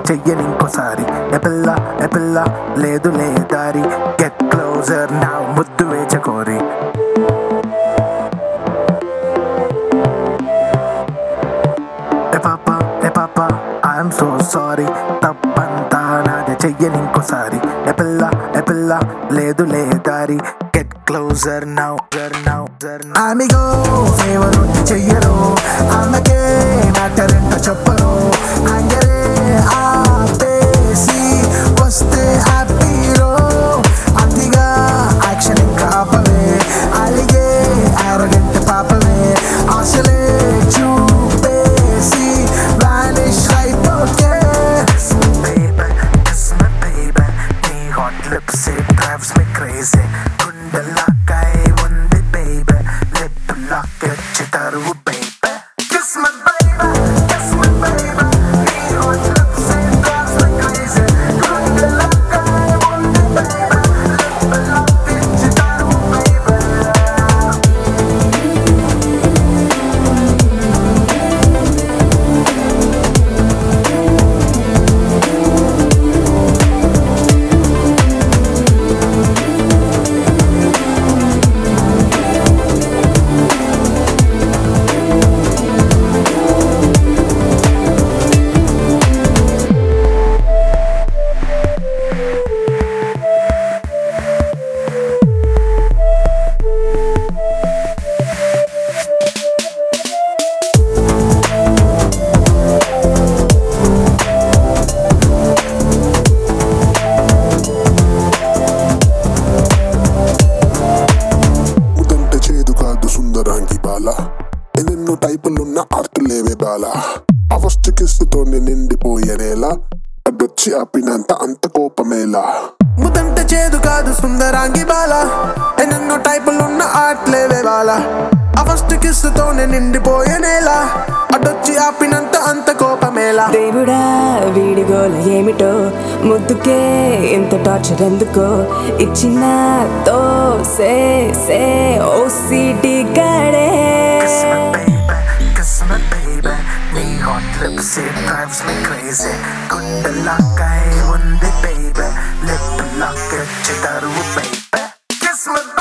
చెయ్యని ఇంకోసారి ఎపిల్ల ఎపిల్ల లేదు లే దారి గెట్ క్లోజర్ నా ముద్దు వేచకోరి ఏ పాప ఏ పాప ఐఎమ్ సో సారీ తప్పంతా నాదే చెయ్యని ఇంకోసారి ఏ పిల్ల ఏ పిల్ల లేదు లే దారి గెట్ క్లోజర్ నౌ నౌ ఆమెగో ఫేవర్ చెయ్యరు ఆమెకే మ్యాటర్ చెప్పరు అంగరే ఆపేసి వస్తే హ్యాపీరో అతిగా యాక్షన్ ఇంకా ఆపవే అలిగే ఆరగంట పాపవే అసలే చూపేసి వానిష్ అయిపోతే baby, kiss me baby నీ hot lips it drives me crazy గుండెలాకై ఉంది baby lip lock ఇచ్చి తరువు baby kiss me baby kiss me baby నీ hot lips it drives me crazy గుండెలాకై ఉంది baby lip lock ఇచ్చి తరువు baby ముదంటే చేదు కాదు సుందరాంగి బాల ఎన్నెన్నో టైపులున్న ఆర్తులేవే బాల అవస్థ కిస్తుతోనే నిండిపోయేనేలా అడ్డొచ్చి ఆపినంత అంత కోపమేలా ముదంట చేదు కాదు సుందరాంగి బాల ఎన్నెన్నో టైపులున్న ఆట్లేవే బాల ఆ ఫస్ట్ కిస్సుతోనే నిండిపోయే నేల అడ్డొచ్చి ఆపినంత అంత కోపమేలా దేవుడా వీడిగోల ఏమిటో ముద్దుకే ఇంత టార్చర్ ఎందుకో ఇచ్చిన తో సే సే ఓ సిటీ గడే Kiss me baby, kiss me baby నీ hot lips it drives me crazy గుండెలాకై ఉంది baby lip lock ఇచ్చి తరువు baby Kiss me